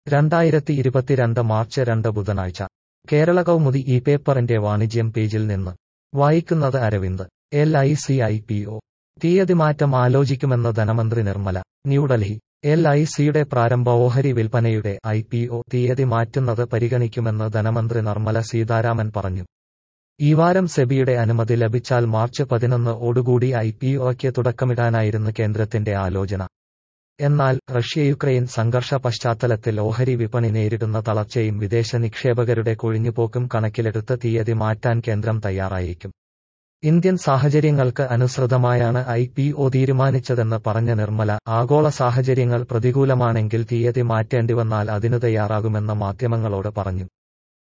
രണ്ടായിരത്തി ഇരുപത്തിരണ്ട് മാർച്ച് രണ്ട് ബുധനാഴ്ച കേരള കൗമുദി ഈ പേപ്പറിന്റെ വാണിജ്യം പേജിൽ നിന്ന് വായിക്കുന്നത് Aravind L I C I P O തീയതി മാറ്റം ആലോചിക്കുമെന്ന് ധനമന്ത്രി നിർമ്മല ന്യൂഡൽഹി എൽ ഐ സിയുടെ പ്രാരംഭ ഓഹരി വിൽപ്പനയുടെ ഐ പി ഒ തീയതി മാറ്റുന്നത് പരിഗണിക്കുമെന്ന് ധനമന്ത്രി നിർമ്മല സീതാരാമൻ പറഞ്ഞു ഈ വാരം സെബിയുടെ അനുമതി ലഭിച്ചാൽ മാർച്ച് പതിനൊന്ന് ഓടുകൂടി ഐ പി ഒയ്ക്ക് തുടക്കമിടാനായിരുന്നു കേന്ദ്രത്തിന്റെ ആലോചന എന്നാൽ റഷ്യ യുക്രൈൻ സംഘർഷ പശ്ചാത്തലത്തിൽ ഓഹരി വിപണി നേരിടുന്ന തളർച്ചയും വിദേശ നിക്ഷേപകരുടെ കൊഴിഞ്ഞുപോക്കും കണക്കിലെടുത്ത് തീയതി മാറ്റാൻ കേന്ദ്രം തയ്യാറായേക്കും ഇന്ത്യൻ സാഹചര്യങ്ങൾക്ക് അനുസൃതമായാണ് ഐ പി ഒ തീരുമാനിച്ചതെന്ന് പറഞ്ഞ നിർമ്മല ആഗോള സാഹചര്യങ്ങൾ പ്രതികൂലമാണെങ്കിൽ തീയതി മാറ്റേണ്ടിവന്നാൽ അതിനു തയ്യാറാകുമെന്ന് മാധ്യമങ്ങളോട് പറഞ്ഞു